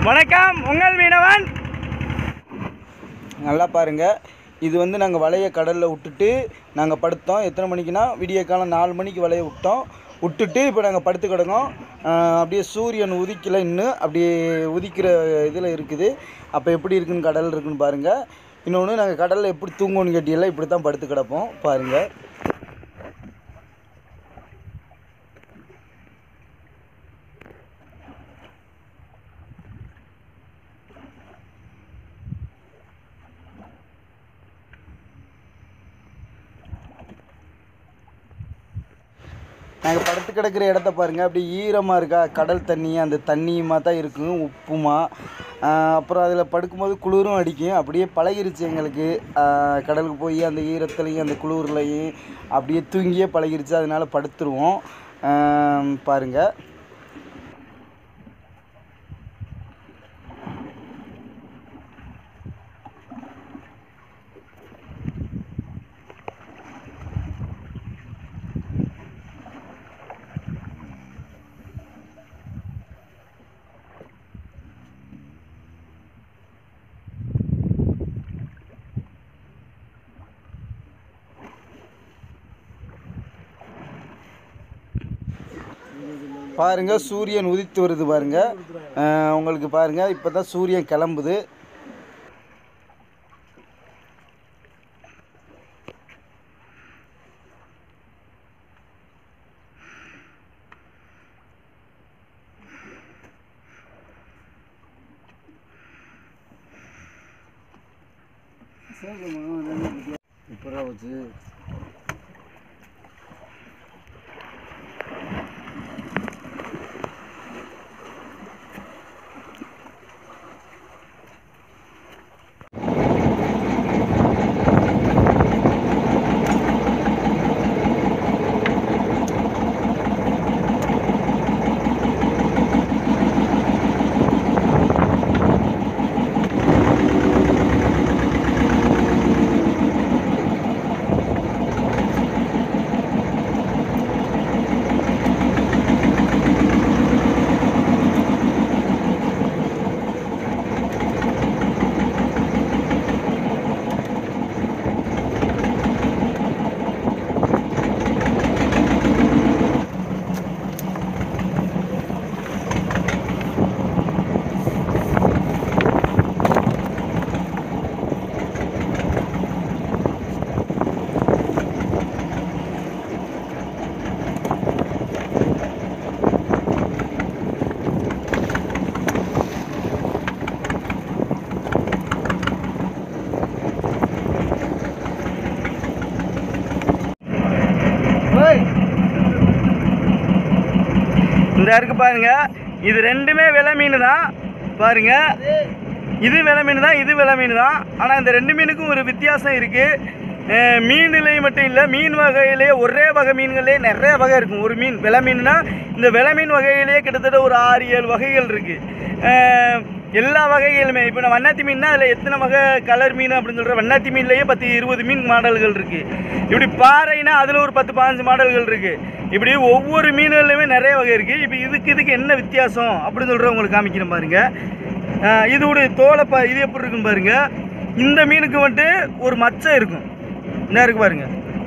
வணக்கம் உங்கள் மீனவன் நல்லா பாருங்கள் இது வந்து நாங்கள் வலையை கடலில் விட்டுட்டு நாங்கள் படுத்தோம் எத்தனை மணிக்குனா விடிய காலம் நாலு மணிக்கு வலையை விட்டோம் விட்டுட்டு இப்போ நாங்கள் படுத்து கிடக்கோம் ஆஹ் அப்படியே சூரியன் உதிக்கல இன்னும் அப்படியே உதிக்கிற இதில் இருக்குது அப்போ எப்படி இருக்குன்னு கடல் இருக்குன்னு பாருங்கள் இன்னொன்று நாங்கள் கடலில் எப்படி தூங்குவோன்னு கேட்டியெல்லாம் இப்படி தான் படுத்து கிடப்போம் பாருங்கள் நாங்கள் படுத்து கிடக்கிற இடத்த பாருங்கள் அப்படி ஈரமாக இருக்கா கடல் தண்ணி அந்த தண்ணியுமா தான் இருக்கும் உப்புமா ஆஹ் அப்புறம் அதில் படுக்கும்போது குளிரும் அடிக்கும் அப்படியே பழகிருச்சு எங்களுக்கு ஆஹ் கடலுக்கு போய் அந்த ஈரத்துலையும் அந்த குளிர்லையும் அப்படியே தூங்கியே பழகிருச்சு அதனால படுத்துருவோம் ஆஹ் பாருங்க பாருங்க சூரியன் உதித்து வருது பாருங்க ஆஹ் உங்களுக்கு பாருங்க இப்போ தான் சூரியன் கிளம்புது இப்போ வச்சு இந்த இருக்கு பாருங்க இது ரெண்டுமே விலை மீன் தான் பாருங்க இது விலை மீன் தான் இது விலை மீன் தான் ஆனால் இந்த ரெண்டு மீனுக்கும் ஒரு வித்தியாசம் இருக்குது மீன்லேயும் மட்டும் இல்லை மீன் வகையிலே ஒரே வகை மீன்களே நிறைய வகை இருக்கும் ஒரு மீன் விலை மீன்னா இந்த விலை மீன் வகையிலேயே கிட்டத்தட்ட ஒரு ஆறு ஏழு வகைகள் இருக்குது எல்லா வகைகளுமே இப்போ நான் வண்ணாத்தி மீன்னா அதில் எத்தனை வகை கலர் மீன் அப்படின்னு சொல்கிற வண்ணாத்தி மீன்லேயே பத்து இருபது மீன் மாடல்கள் இருக்குது இப்படி பாறைனா அதில் ஒரு பத்து பதினஞ்சு மாடல்கள் இருக்குது இப்படி ஒவ்வொரு மீன்கள்லையுமே நிறைய வகை இருக்குது இப்போ இதுக்கு இதுக்கு என்ன வித்தியாசம் அப்படின்னு சொல்கிற உங்களுக்கு காமிக்கிறேன் பாருங்க ஆஹ் இதோடைய தோலை பா இது எப்படி இருக்குன்னு பாருங்க இந்த மீனுக்கு வந்துட்டு ஒரு மச்சம் இருக்கும் என்ன இருக்கு பாருங்க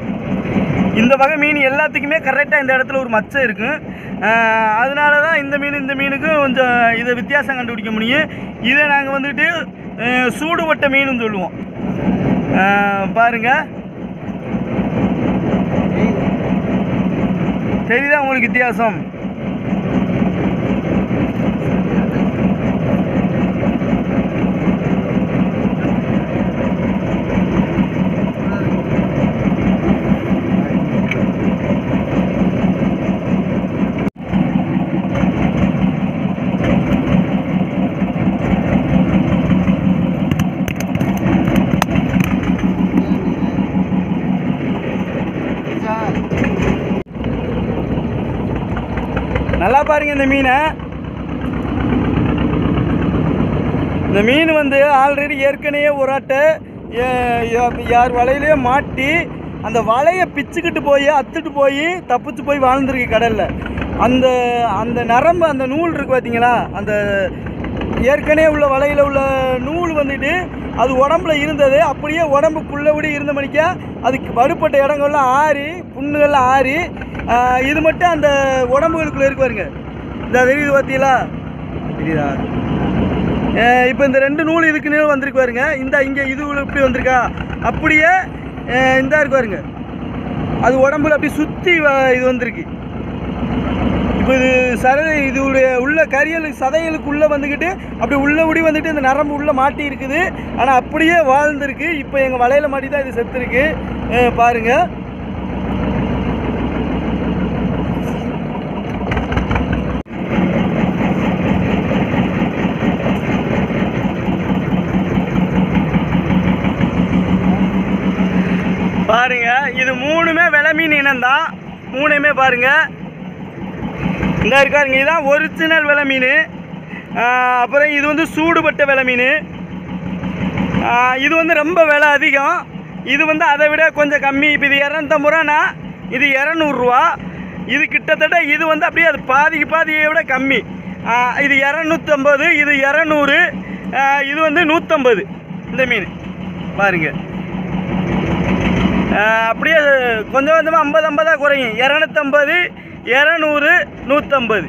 இந்த வகை மீன் எல்லாத்துக்குமே கரெக்டாக இந்த இடத்துல ஒரு மச்சம் இருக்கும் ஆஹ் அதனால தான் இந்த மீன் இந்த மீனுக்கும் கொஞ்சம் இதை வித்தியாசம் கண்டுபிடிக்க முடியும் இதை நாங்கள் வந்துட்டு ஆஹ் சூடுபட்ட மீனுன்னு சொல்லுவோம் ஆஹ் பாருங்க தெரியுதா உங்களுக்கு வித்தியாசம் நல்லா பாருங்க இந்த மீனை இந்த மீன் வந்து ஆல்ரெடி ஏற்கனவே ஒரு ஆட்டை ஏ- யா- யார் வலையிலேயே மாட்டி அந்த வலையை பிச்சுக்கிட்டு போய் அத்துட்டு போய் தப்பிச்சு போய் வாழ்ந்துருக்கு கடலில் அந்த அந்த நரம்பு அந்த நூல் இருக்கு பார்த்தீங்களா அந்த ஏற்கனவே உள்ள வலையில் உள்ள நூல் வந்துட்டு அது உடம்புல இருந்தது அப்படியே உடம்புக்குள்ளபடி இருந்த மணிக்கா அதுக்கு வடுப்பட்ட இடங்கள்லாம் ஆறி புண்ணுகள்லாம் ஆறி ஆஹ், இது மட்டும் அந்த உடம்புகளுக்குள்ளே இருக்கு பாருங்க இந்த தெரியுது பார்த்தீங்களா தெரியுதா இப்போ இந்த ரெண்டு நூல் இதுக்கு நீளம் வந்திருக்கு பாருங்க இந்த இங்கே இது உள்ள இப்படி வந்திருக்கா அப்படியே அஹ், இந்த இருக்கு பாருங்க அது உடம்புல அப்படி சுற்றி இது வந்திருக்கு இப்போ இது சர இதுடைய உள்ள கரியலுக்கு சதைகளுக்கு உள்ளே வந்துக்கிட்டு அப்படி உள்ள உடி வந்துட்டு இந்த நரம்பு உள்ளே மாட்டி இருக்குது ஆனால் அப்படியே வாழ்ந்துருக்கு இப்போ எங்கள் வலையில் மாட்டி தான் இது செத்துருக்கு அஹ், பாருங்க பாருங்க இது மூணுமே விலை மீன் இனம்தான் மூணுமே பாருங்க இந்த இருக்காருங்க இதுதான் ஒரிஜினல் விலை மீன் ஆஹ் அப்புறம் இது வந்து சூடுபட்ட விலை மீன் ஆஹ் இது வந்து ரொம்ப விலை அதிகம் இது வந்து அதை விட கொஞ்சம் கம்மி இப்போ இது இரநூத்தம்பது ரூபானா இது இரநூறுவா இது கிட்டத்தட்ட இது வந்து அப்படியே அது பாதிக்கு பாதியை விட கம்மி ஆஹ் இது இரநூத்தம்பது இது இரநூறு ஆஹ் இது வந்து நூற்றம்பது இந்த மீன் பாருங்க ஆஹ் அப்படியே கொஞ்சம் கொஞ்சமாக ஐம்பது ஐம்பதாக குறையும் இரநூத்தம்பது இரநூறு நூற்றம்பது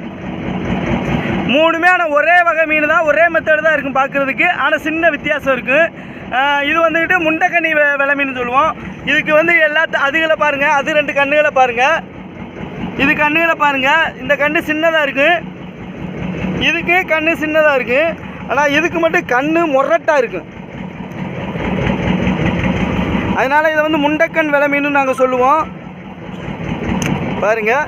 மூணுமே ஆனால் ஒரே வகை மீன் தான் ஒரே மெத்தடு தான் இருக்கும் பார்க்குறதுக்கு ஆனால் சின்ன வித்தியாசம் இருக்குது இது வந்துக்கிட்டு முண்டைக்கண்ணி வெ விலை மீன் சொல்லுவோம் இதுக்கு வந்து எல்லா அதுகளை பாருங்கள் அது ரெண்டு கண்ணுகளை பாருங்கள் இது கண்ணுகளை பாருங்கள் இந்த கண்ணு சின்னதாக இருக்குது இதுக்கு கண்ணு சின்னதாக இருக்குது ஆனால் இதுக்கு மட்டும் கண்ணு முரட்டாக இருக்கும் அதனால் இதை வந்து முண்டக்கண் விலை மீன் நாங்கள் சொல்லுவோம் பாருங்க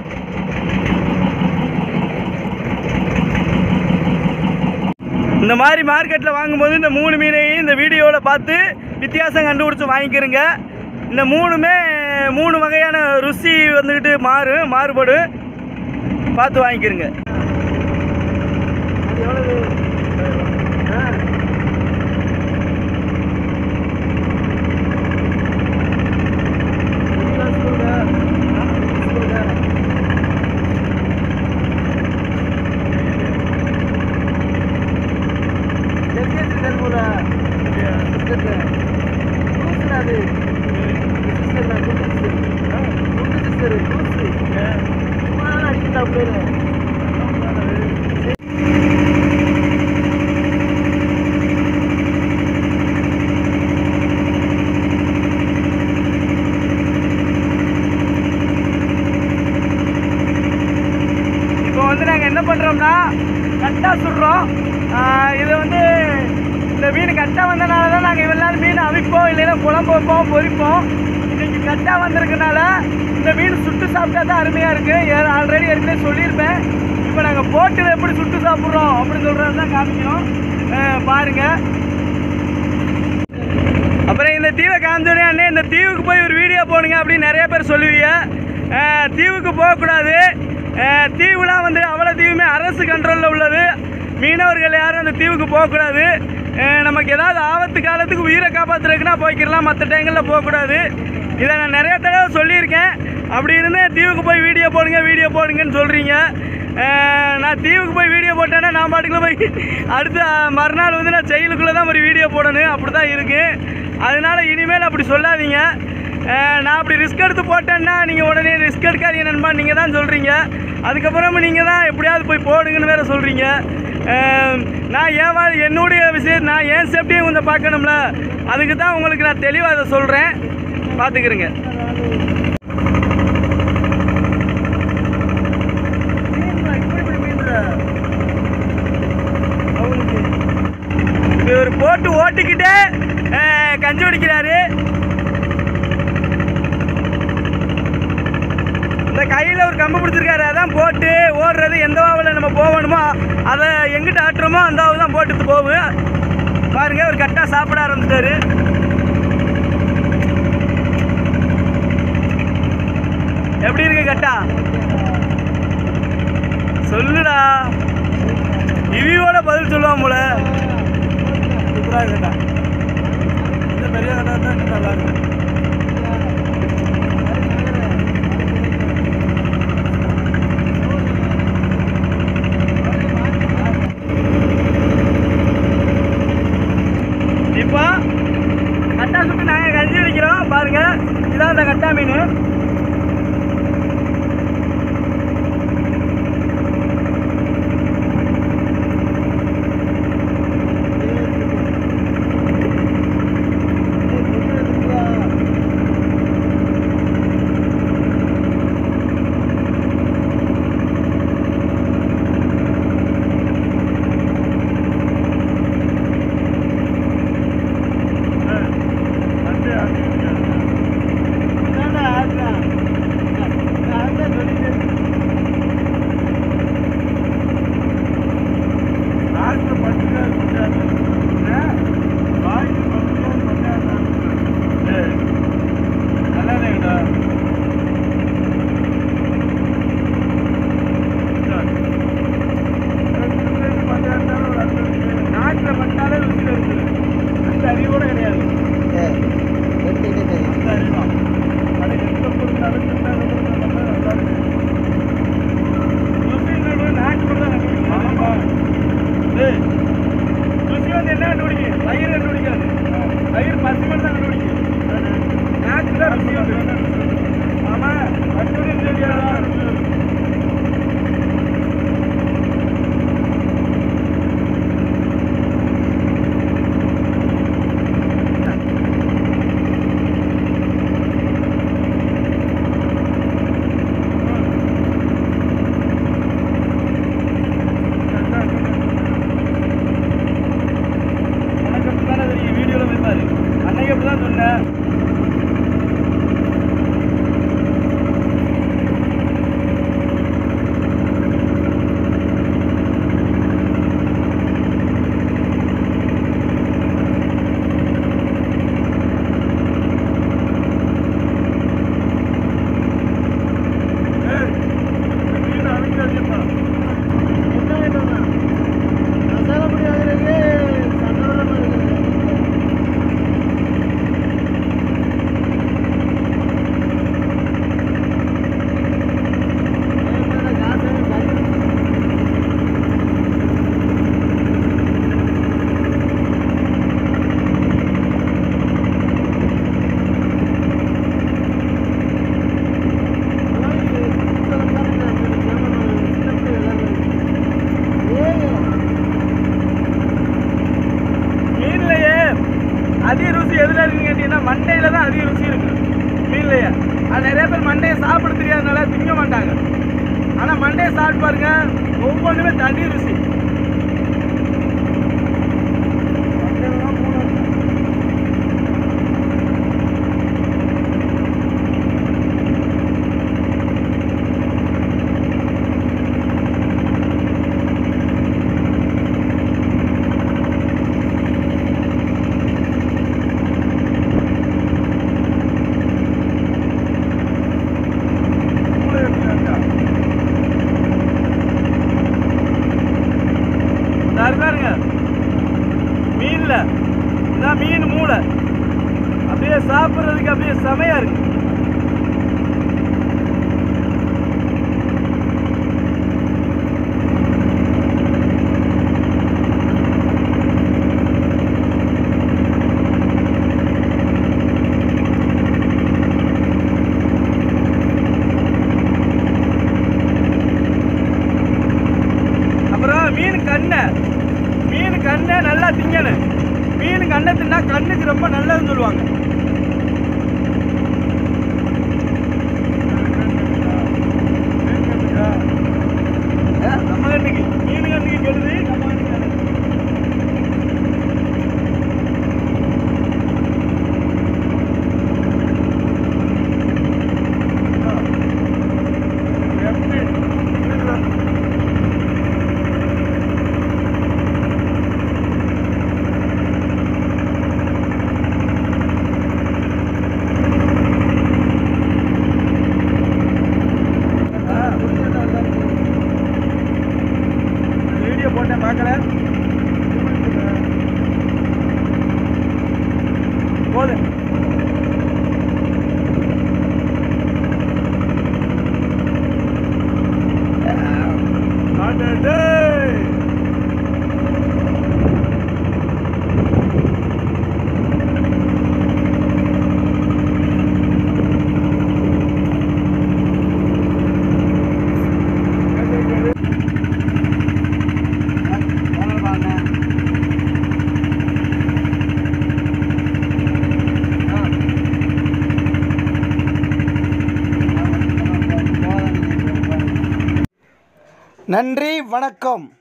இந்த மாதிரி மார்க்கெட்டில் வாங்கும்போது இந்த மூணு மீனையும் இந்த வீடியோவில் பார்த்து வித்தியாசம் கண்டுபிடிச்சி வாங்கிக்கிறங்க இந்த மூணுமே மூணு வகையான ருசி வந்துக்கிட்டு மாறும் மாறுபடும் பார்த்து வாங்கிக்கிறங்க இப்போ வந்து நாங்கள் என்ன பண்ணுறோம்னா கட்டாக சுடுறோம் ஆஹ் இது வந்து இந்த மீன் கட்டாக வந்தனால தான் நாங்கள் இவ்வளோ நாள் மீன் அவிப்போம் இல்லைன்னா குழம்பு வைப்போம் பொரிப்போம் இன்னைக்கு கட்டாக வந்திருக்கனால இந்த மீன் சுட்டு சாப்பிட்டா தான் அருமையாக இருக்குது ஆல்ரெடி ஏற்கனவே சொல்லியிருப்பேன் இப்போ நாங்கள் போட்டில் எப்படி சுட்டு சாப்பிட்றோம் அப்படின்னு சொல்கிறது தான் காமிக்கிறோம் ஆஹ் பாருங்க அப்புறம் இந்த தீவை காமிச்சோடனே அண்ணே இந்த தீவுக்கு போய் ஒரு வீடியோ போடுங்க அப்படின்னு நிறைய பேர் சொல்லுவீங்க அஹ் தீவுக்கு போகக்கூடாது அஹ் தீவுலாம் வந்து அவ்வளோ தீவுமே அரசு கண்ட்ரோலில் உள்ளது மீனவர்கள் யாரும் அந்த தீவுக்கு போகக்கூடாது அஹ் நமக்கு ஏதாவது ஆபத்து காலத்துக்கு உயிரை காப்பாற்றுறதுக்குன்னா போய்க்கிடலாம் மற்ற டைங்களில் போகக்கூடாது இதை நான் நிறைய தடவை சொல்லியிருக்கேன் அப்படி இருந்து தீவுக்கு போய் வீடியோ போடுங்க வீடியோ போடுங்கன்னு சொல்கிறீங்க நான் தீவுக்கு போய் வீடியோ போட்டேன்னா நான் பாட்டுக்குள்ள போய் அடுத்த மறுநாள் வந்து நான் செயலுக்குள்ளே தான் ஒரு வீடியோ போடணும் அப்படி தான் இருக்குது அதனால இனிமேல் அப்படி சொல்லாதீங்க அஹ் நான் அப்படி ரிஸ்க் எடுத்து போட்டேன்னா நீங்கள் உடனே ரிஸ்க் எடுக்காதீங்க நண்பா நீங்கள் தான் சொல்கிறீங்க அதுக்கப்புறமா நீங்கள் தான் எப்படியாவது போய் போடுங்கன்னு வேற சொல்கிறீங்க நான் ஏன் வா- என்னுடைய விஷயம் நான் ஏன் சேஃப்டியும் கொஞ்சம் பார்க்கணும்ல அதுக்கு தான் உங்களுக்கு நான் தெளிவாக அதை சொல்கிறேன் பார்த்துக்கிறேங்க இவர் போட்டு ஓட்டிக்கிட்டே அஹ், கஞ்சி குடிக்கிறாரு இந்த கையில் ஒரு கம்பு பிடிச்சிருக்காரு அதான் போட்டு ஓடுறது எந்த வாவில் நம்ம போகணுமோ அதை எங்கிட்ட ஆட்டுறோமோ அந்த வாவு தான் போட்டு போகும் பாருங்க ஒரு கரெக்டாக சாப்பிட ஆரம்பிச்சிட்டாரு எப்படி இருக்கு கட்டா சொல்லுடா இவியோட பதில் சொல்லுவான் போல சூப்பராக இருக்கட்டா இந்த பெரிய கட்டா தான் இன்னும் நல்லா இருக்கு அதிக ருசி இருக்கு மீன்லையே அது நிறைய பேர் மண்டையை சாப்பிட தெரியாதனால திங்க மாட்டாங்க ஆனால் மண்டையை சாப்பிட்டு பாருங்க ஒவ்வொன்றுமே தனி ருசி சார் பாருங்க மீன்ல இதான் மீன் மூளை அப்படியே சாப்பிட்றதுக்கு அப்படியே செமையா இருக்கு அப்புறம் மீன் கண்ணை மீன் கண்ணை நல்லா திங்கணும் மீன் கண்ணை தின்னா கண்ணுக்கு ரொம்ப நல்லதுன்னு சொல்லுவாங்க ஏ, நம்ம கண்ணுக்கு மீன் கண்ணுக்கு கெடுது நம்ம கண்ணுக்கு நல்லது. வீடியோ போட்டேன் பார்க்கல போதும் நன்றி வணக்கம்